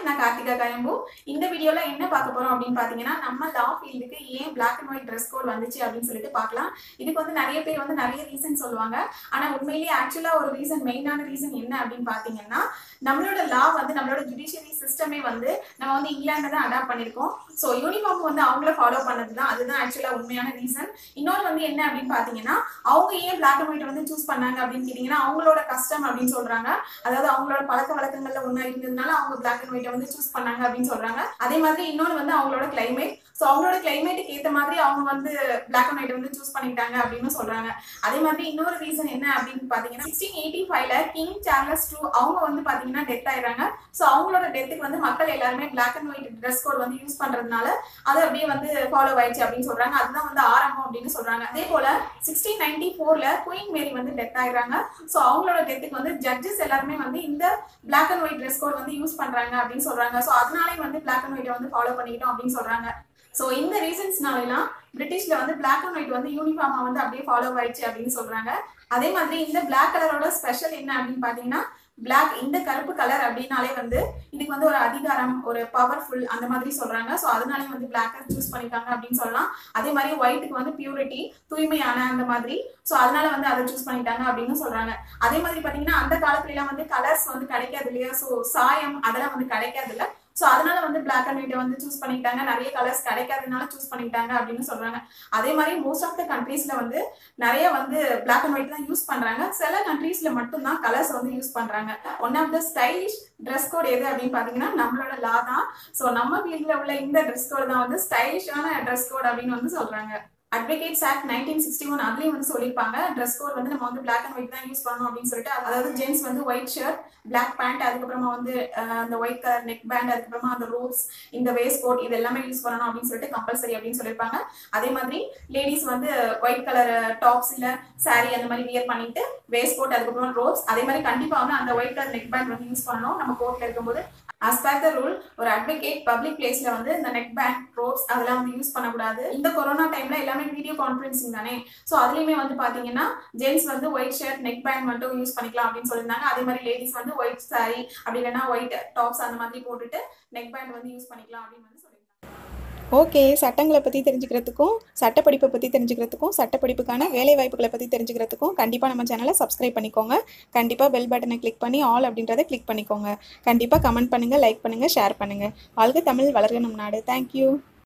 நான் கார்த்திகா கயம்பு இந்த வீடியோல என்ன பார்க்க போறோம் அப்படின்னு பாத்தீங்கன்னா நம்ம லா ஃபீல்டுக்கு ஏன் black and white dress code வந்துச்சு அப்படின்னு சொல்லிட்டு பார்க்கலாம் இதுக்கு வந்து நிறைய பேர் வந்து நிறைய ரீசன் சொல்லுவாங்க ஆனா உண்மையிலேயே ஆக்சுவலா ஒரு ரீசன் மெயினான ரீசன் என்ன அப்படின்னு பாத்தீங்கன்னா நம்மளோட லா வந்து நம்மளோட ஜுடிஷியரி சிஸ்டமே வந்து நம்ம வந்து இங்கிலாந்து தான் அடாப்ட் பண்ணிருக்கோம் ஸோ யூனிஃபார்ம் வந்து அவங்கள ஃபாலோ பண்ணது தான் அதுதான் ஆக்சுவலா உண்மையான ரீசன் இன்னொரு வந்து என்ன அப்படின்னு பாத்தீங்கன்னா அவங்க ஏன் பிளாக் அண்ட் ஒயிட் வந்து சூஸ் பண்ணாங்க அப்படின்னு கேட்டீங்கன்னா அவங்களோட கஷ்டம் அப்படின்னு சொல்றாங்க அதாவது அவங்களோட பழக்க வழக்கங்கள்ல ஒண்ணா இருந்ததுனால அவங்க பிளாக் அண்ட் ஒயிட்டை வந்து சூஸ் பண்ணாங்க அப்படின்னு சொல்றாங்க அதே மாதிரி இன்னொன்று வந்து அவங்களோட கிளைமேட் ஸோ அவங்களோட கிளைமேட்டுக்கு ஏற்ற மாதிரி அவங்க வந்து பிளாக் அண்ட் ஒயிட் வந்து சூஸ் பண்ணிட்டாங்க அப்படின்னு சொல்றாங்க அதே மாதிரி இன்னொரு ரீசன் என்ன அப்படின்னு பாத்தீங்கன்னா சிக்ஸ்டீன் எயிட்டி ஃபைவ்ல கிங் சார்லஸ் டூ அவங்க வந்து பாத்தீங்கன்னா டெத் ஆயிடுறாங்க ஸோ அவங்களோட டெத்துக்கு வந்து மக்கள் எல்லாருமே black and white dress code வந்து யூஸ் பண்றதுனால அது அப்படியே வந்து ஃபாலோ ஆயிடுச்சு அப்படின்னு சொல்றாங்க அதுதான் வந்து ஆரம்பம் அப்படின்னு சொல்றாங்க அதே போல சிக்ஸ்டீன் நைன்டி ஃபோர்ல குயின் மேரி வந்து டெத் ஆயிடுறாங்க ஸோ அவங்களோட டெத்துக்கு வந்து ஜட்ஜஸ் எல்லாருமே வந்து இந்த black and white dress code வந்து யூஸ் பண்றாங்க அப்படின்னு சொல்றாங்க ஸோ அதனாலே வந்து பிளாக் அண்ட் ஒயிட்டை வந்து ஃபாலோ பண்ணிக்கிட்டோம் அப்படின்னு சொல்றாங்க ஸோ இந்த ரீசன்ஸ்னாலாம் பிரிட்டிஷ்ல வந்து பிளாக் அண்ட் ஒயிட் வந்து யூனிஃபார்மா வந்து அப்படியே ஃபாலோ ஆயிடுச்சு அப்படின்னு சொல்றாங்க அதே மாதிரி இந்த பிளாக் கலரோட ஸ்பெஷல் என்ன அப்படின்னு பாத்தீங்கன்னா பிளாக் இந்த கருப்பு கலர் அப்படின்னாலே வந்து இதுக்கு வந்து ஒரு அதிகாரம் ஒரு பவர்ஃபுல் அந்த மாதிரி சொல்றாங்க ஸோ அதனாலே வந்து பிளாக் சூஸ் பண்ணிருக்காங்க அப்படின்னு சொல்லலாம் அதே மாதிரி ஒயிட்டுக்கு வந்து பியூரிட்டி தூய்மையான அந்த மாதிரி ஸோ அதனால வந்து அதை சூஸ் பண்ணிட்டாங்க அப்படின்னு சொல்றாங்க அதே மாதிரி பாத்தீங்கன்னா அந்த காலத்துல எல்லாம் வந்து கலர்ஸ் வந்து கிடைக்காது இல்லையா ஸோ சாயம் அதெல்லாம் வந்து கிடைக்காது இல்ல ஸோ அதனால வந்து பிளாக் அண்ட் ஒயிட்டை வந்து சூஸ் பண்ணிக்கிட்டாங்க நிறைய கலர்ஸ் கிடைக்காதனால சூஸ் பண்ணிக்கிட்டாங்க அப்படின்னு சொல்றாங்க அதே மாதிரி மோஸ்ட் ஆஃப் த கண்ட்ரீஸ்ல வந்து நிறைய வந்து பிளாக் அண்ட் ஒயிட் தான் யூஸ் பண்றாங்க சில கண்ட்ரீஸ்ல மட்டும்தான் கலர்ஸ் வந்து யூஸ் பண்றாங்க one of the stylish dress code எது அப்படின்னு பாத்தீங்கன்னா நம்மளோட லா தான் ஸோ நம்ம ஃபீல்ட்ல உள்ள இந்த ட்ரெஸ் கோட் தான் வந்து ஸ்டைலிஷான ட்ரெஸ் கோட் அப்படின்னு வந்து சொல்றாங்க advocates act nineteen sixty one அதுலயும் வந்து சொல்லியிருப்பாங்க ட்ரெஸ் கோட் வந்து நம்ம வந்து பிளாக் அண்ட் ஒயிட் தான் யூஸ் பண்ணணும் அப்படின்னு சொல்லிட்டு அதாவது ஜென்ஸ் வந்து ஒயிட் ஷர்ட் பிளாக் பேண்ட் அதுக்கப்புறமா வந்து அந்த ஒயிட் கலர் நெக் பேண்ட் அதுக்கப்புறமா அந்த ரோப்ஸ் இந்த வேஸ்ட் கோட் இது எல்லாமே யூஸ் பண்ணணும் அப்படின்னு சொல்லிட்டு கம்பல்சரி அப்படின்னு சொல்லியிருப்பாங்க அதே மாதிரி லேடிஸ் வந்து ஒயிட் கலர் டாப்ஸ் இல்ல சாரி அந்த மாதிரி வியர் பண்ணிட்டு வேஸ்ட் கோட் அதுக்கப்புறம் ரோப்ஸ் அதே மாதிரி கண்டிப்பா வந்து அந்த ஒயிட் கலர் நெக் பேண்ட் வந்து யூஸ் பண்ணணும் நம்ம கோர்ட்ல இருக்கும்போது அஸ் பர் த ரூல் ஒரு அட்வொகேட் பப்ளிக் பிளேஸ்ல வந்து இந்த நெக் பேண்ட் ரோப்ஸ் அதெல்லாம் வந்து யூஸ் பண்ணக்கூடாது இந்த கொரோனா டைம்ல எல்லாமே வீடியோ கான்ஃபரன்சிங் தானே ஸோ அதுலயுமே வந்து பாத்தீங்கன்னா ஜென்ஸ் வந்து ஒயிட் ஷர்ட் நெக் பேண்ட் மட்டும் யூஸ் பண்ணிக்கலாம் அப்படின்னு சொல்லியிருந்தாங்க அதே மாதிரி லேடிஸ் வந்து ஒயிட் சாரி அப்படி இல்லைன்னா ஒயிட் டாப்ஸ் அந்த மாதிரி போட்டுட்டு நெக் பேண்ட் வந்து யூஸ் பண்ணிக்கலாம் அப்படின்னு வந்து சொல்லியிருந்தாங்க ஓகே சட்டங்களை பற்றி தெரிஞ்சுக்கிறதுக்கும் சட்டப்படிப்பை பற்றி தெரிஞ்சுக்கிறதுக்கும் சட்டப்படிப்புக்கான வேலை வாய்ப்புகளை பற்றி தெரிஞ்சுக்கிறதுக்கும் கண்டிப்பாக நம்ம சேனலை சப்ஸ்கிரைப் பண்ணிக்கோங்க கண்டிப்பாக பெல் பட்டனை கிளிக் பண்ணி ஆல் அப்படின்றத கிளிக் பண்ணிக்கோங்க கண்டிப்பாக கமெண்ட் பண்ணுங்கள் லைக் பண்ணுங்கள் ஷேர் பண்ணுங்கள் வாழ்க தமிழ் வளர்க நம் நாடு தேங்க்யூ